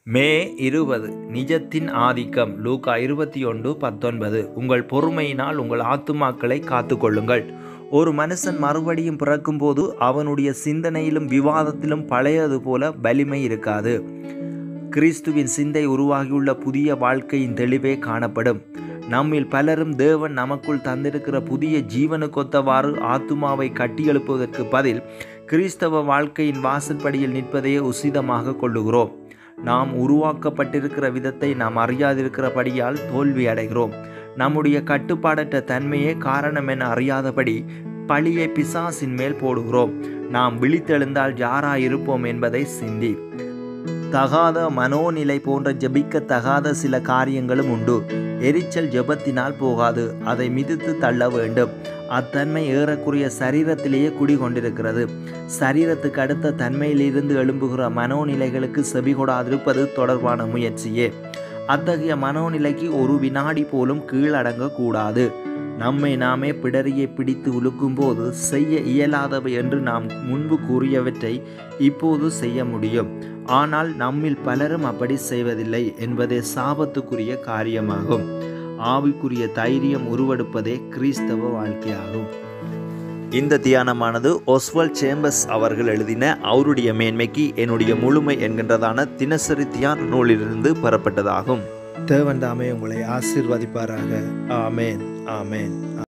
மே இருபது நிஜத்தின் ஆதிக்கம் லூக்கா இருபத்தி ஒன்று பத்தொன்பது உங்கள் பொறுமையினால் உங்கள் ஆத்துமாக்களை காத்துக்கொள்ளுங்கள் ஒரு மனுஷன் மறுபடியும் பிறக்கும்போது அவனுடைய சிந்தனையிலும் விவாதத்திலும் பழையது போல வலிமை இருக்காது கிறிஸ்துவின் சிந்தை உருவாகியுள்ள புதிய வாழ்க்கையின் தெளிவே காணப்படும் நம்மில் பலரும் தேவன் நமக்குள் தந்திருக்கிற புதிய ஜீவனுக்கொத்தவாறு ஆத்துமாவை கட்டியெழுப்புவதற்கு பதில் கிறிஸ்தவ வாழ்க்கையின் வாசற்படியில் நிற்பதையே உசிதமாக கொள்ளுகிறோம் நாம் உருவாக்கப்பட்டிருக்கிற விதத்தை நாம் அறியாதிருக்கிறபடியால் தோல்வி அடைகிறோம் நம்முடைய கட்டுப்பாடற்ற தன்மையே காரணம் என அறியாதபடி பழியை பிசாசின் மேல் போடுகிறோம் நாம் விழித்தெழுந்தால் யாராயிருப்போம் என்பதை சிந்தி தகாத மனோநிலை போன்ற ஜெபிக்க தகாத சில காரியங்களும் உண்டு எரிச்சல் ஜெபத்தினால் போகாது அதை மிதித்து தள்ள வேண்டும் அத்தன்மை ஏறக்குறைய சரீரத்திலேயே குடிகொண்டிருக்கிறது சரீரத்துக்கு அடுத்த தன்மையிலிருந்து எழும்புகிற மனோநிலைகளுக்கு செவிகொடாதிருப்பது தொடர்பான முயற்சியே அத்தகைய மனோநிலைக்கு ஒரு வினாடி போலும் கீழடங்கக்கூடாது நம்மை நாமே பிடரியை பிடித்து உலுக்கும்போது செய்ய இயலாதவை என்று நாம் முன்பு கூறியவற்றை இப்போது செய்ய முடியும் ஆனால் நம்மில் பலரும் அப்படி செய்வதில்லை என்பதே சாபத்துக்குரிய காரியமாகும் ஆவிக்குரிய தைரியம் உருவெடுப்பதே கிறிஸ்தவ வாழ்க்கையாகும் இந்த தியானமானது ஒஸ்வல் சேம்பஸ் அவர்கள் எழுதின அவருடைய மேன்மைக்கு என்னுடைய முழுமை என்கின்றதான தினசரி தியான நூலிலிருந்து பெறப்பட்டதாகும் தேவன் தாமே உங்களை ஆசீர்வதிப்பாராக ஆமேன் ஆமேன்